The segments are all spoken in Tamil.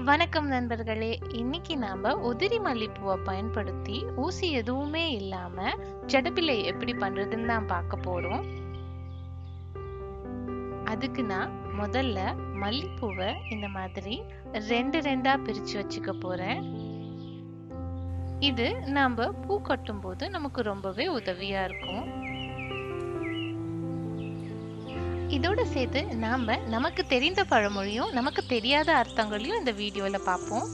வணக்கம் நண்பர்களே இன்னைக்கு நாம உதிரி மல்லிப்பூவை பயன்படுத்தி ஊசி எதுவுமே இல்லாம ஜடபிள்ளை எப்படி பண்றதுன்னு தான் பார்க்க போறோம் அதுக்கு நான் முதல்ல மல்லிப்பூவை இந்த மாதிரி ரெண்டு ரெண்டா பிரிச்சு வச்சுக்க போறேன் இது நாம பூ கட்டும் போது நமக்கு ரொம்பவே உதவியா இருக்கும் இதோட சேர்த்து நாம நமக்கு தெரிந்த பழமொழியும் நமக்கு தெரியாத அர்த்தங்களையும் இந்த வீடியோல பார்ப்போம்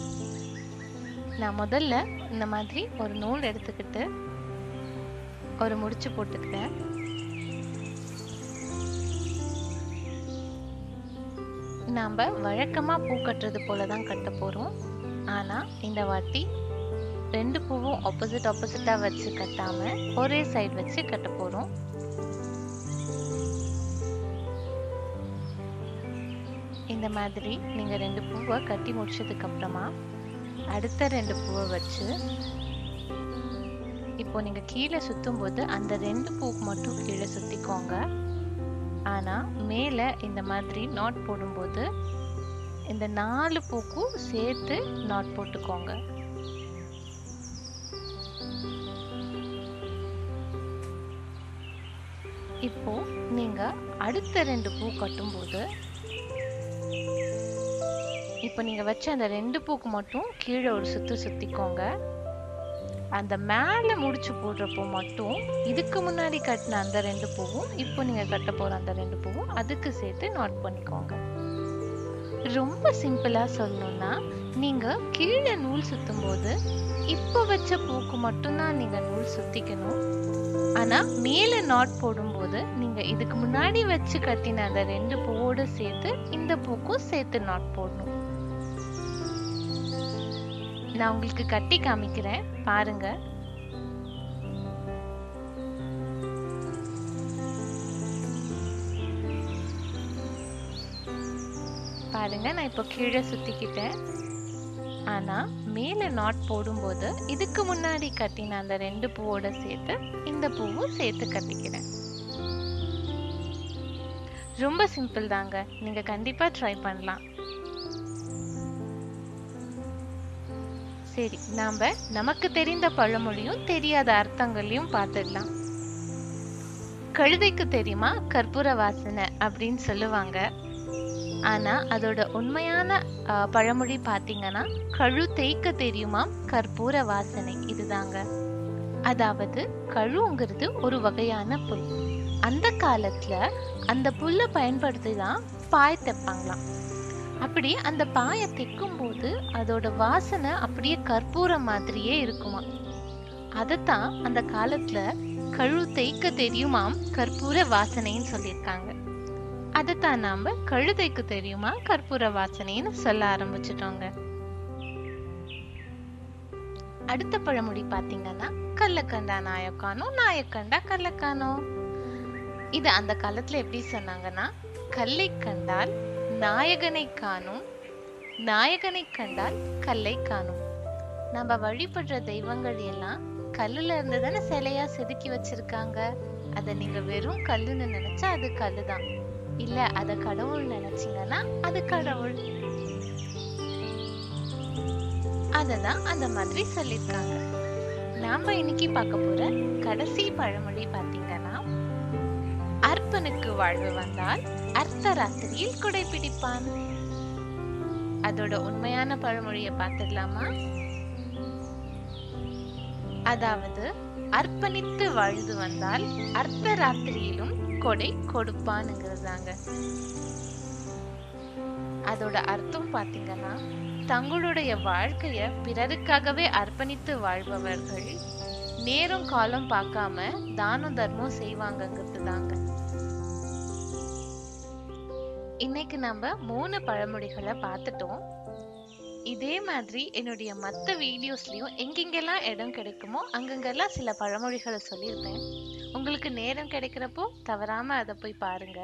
நான் முதல்ல இந்த மாதிரி ஒரு நூல் எடுத்துக்கிட்டு ஒரு முடிச்சு போட்டுக்கிறேன் நாம வழக்கமா பூ கட்டுறது போல தான் கட்ட போறோம் ஆனா இந்த வாட்டி ரெண்டு பூவும் ஆப்போசிட் ஆப்போசிட்டா வச்சு கட்டாம ஒரே சைடு வச்சு கட்ட போறோம் இந்த மாதிரி நீங்க ரெண்டு பூவை கட்டி முடிச்சதுக்கு அப்புறமா அடுத்த ரெண்டு பூவை வச்சு இப்போ நீங்க கீழே சுத்தும் போது அந்த ரெண்டு பூக்கு மட்டும் கீழே சுத்திக்கோங்க ஆனா மேல இந்த மாதிரி நாட் போடும்போது இந்த நாலு பூக்கும் சேர்த்து நாட் போட்டுக்கோங்க இப்போ நீங்க அடுத்த ரெண்டு பூ கட்டும்போது இப்போ நீங்க வச்ச அந்த ரெண்டு பூக்கு மட்டும் கீழே ஒரு சுத்து சுத்திக்கோங்க அந்த மேல முடிச்சு போடுறப்போ மட்டும் இதுக்கு முன்னாடி கட்டின அந்த ரெண்டு பூவும் இப்போ நீங்க கட்ட போற அந்த ரெண்டு பூவும் அதுக்கு சேர்த்து நோட் பண்ணிக்கோங்க ரொம்ப சிம்பிளா சொல்லணும்னா நீங்க கீழே நூல் சுத்தும் போது இப்போ வச்ச பூக்கு மட்டும்தான் நீங்க நூல் சுத்திக்கணும் ஆனா மேல நாட் போடும்போது நீங்க இதுக்கு முன்னாடி வச்சு கட்டின அந்த ரெண்டு பூவோட சேர்த்து இந்த பூக்கும் சேர்த்து நாட் போடணும் நான் உங்களுக்கு கட்டி காமிக்கிறேன் பாருங்க பாருங்க நான் இப்போ கீழே சுத்திக்கிட்டேன் ஆனா மேல நாட் போடும்போது இதுக்கு முன்னாடி கட்டின அந்த ரெண்டு பூவோட சேர்த்து இந்த பூவும் சேர்த்து கட்டிக்கிறேன் ரொம்ப சிம்பிள் தாங்க நீங்க கண்டிப்பா ட்ரை பண்ணலாம் சரி நாம நமக்கு தெரிந்த பழமொழியும் தெரியாத அர்த்தங்களையும் பார்த்துடலாம் கழுதைக்கு தெரியுமா கற்பூர வாசனை அப்படின்னு சொல்லுவாங்க ஆனா அதோட உண்மையான பழமொழி பாத்தீங்கன்னா கழு தேய்க்க தெரியுமா கற்பூர வாசனை இதுதாங்க அதாவது கழுங்கிறது ஒரு வகையான புல் அந்த காலத்துல அந்த புல்லை பயன்படுத்தி தான் பாய் தைப்பாங்களாம் அப்படி அந்த பாயை தைக்கும் போது அதோட வாசனை அப்படியே கற்பூரம் மாதிரியே இருக்குமா அதைத்தான் அந்த காலத்துல கழு தேய்க்க தெரியுமாம் கற்பூர வாசனைன்னு சொல்லியிருக்காங்க அதைத்தான் நாம கழுதைக்கு தெரியுமா கற்பூர வாசனைன்னு சொல்ல ஆரம்பிச்சிட்டோங்க அடுத்த பழமொழி பாத்தீங்கன்னா கள்ளக்கண்டா நாயக்கானோ நாயக்கண்டா கள்ளக்கானோ இது அந்த காலத்துல எப்படி சொன்னாங்கன்னா கல்லை கண்டால் நாயகனை காணும் நாயகனை கண்டால் கல்லை காணும் நம்ம வழிபடுற தெய்வங்கள் எல்லாம் கல்லுல இருந்து தானே சிலையா செதுக்கி வச்சிருக்காங்க அத நீங்க வெறும் கல்லுன்னு நினைச்சா அது கல்லுதான் இல்ல அத கடவுள் நினைச்சீங்கன்னா அது கடவுள் அததான் அந்த மாதிரி சொல்லிருக்காங்க நாம இன்னைக்கு பார்க்க போற கடைசி பழமொழி பாத்தீங்கன்னா அர்ப்பனுக்கு வாழ்வு வந்தால் அர்த்த ராத்திரியில் குடை பிடிப்பான் அதோட உண்மையான பழமொழிய பார்த்துடலாமா அதாவது அர்ப்பணித்து வாழ்ந்து வந்தால் அர்த்த ராத்திரியிலும் கொடை கொடுப்பானுங்கிறதாங்க அதோட அர்த்தம் பாத்தீங்கன்னா தங்களுடைய வாழ்க்கைய பிறருக்காகவே அர்ப்பணித்து வாழ்பவர்கள் நேரம் காலம் பார்க்காம தானம் தர்மம் செய்வாங்கங்கிறது தாங்க இன்னைக்கு நம்ம மூணு பழமொழிகளை பார்த்துட்டோம் இதே மாதிரி என்னுடைய மற்ற வீடியோஸ்லயும் எங்கெங்கெல்லாம் இடம் கிடைக்குமோ அங்கங்கெல்லாம் சில பழமொழிகளை சொல்லியிருப்பேன் உங்களுக்கு நேரம் கிடைக்கிறப்போ தவறாம அதை போய் பாருங்க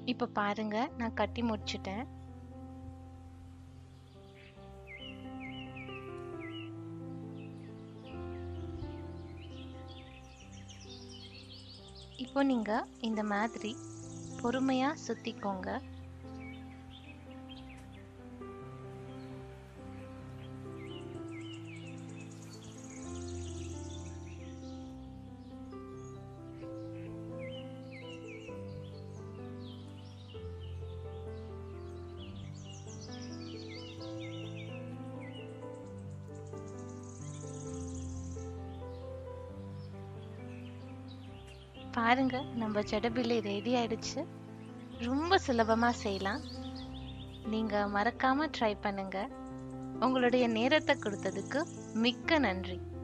இப்ப பாருங்க நான் கட்டி முடிச்சிட்டேன் இப்போ நீங்க இந்த மாதிரி பொறுமையா சுத்திக்கோங்க பாருங்க நம்ம ஜடபில்லி ரெடி ஆயிடுச்சு ரொம்ப சுலபமா செய்யலாம் நீங்க மறக்காம ட்ரை பண்ணுங்க உங்களுடைய நேரத்தை கொடுத்ததுக்கு மிக்க நன்றி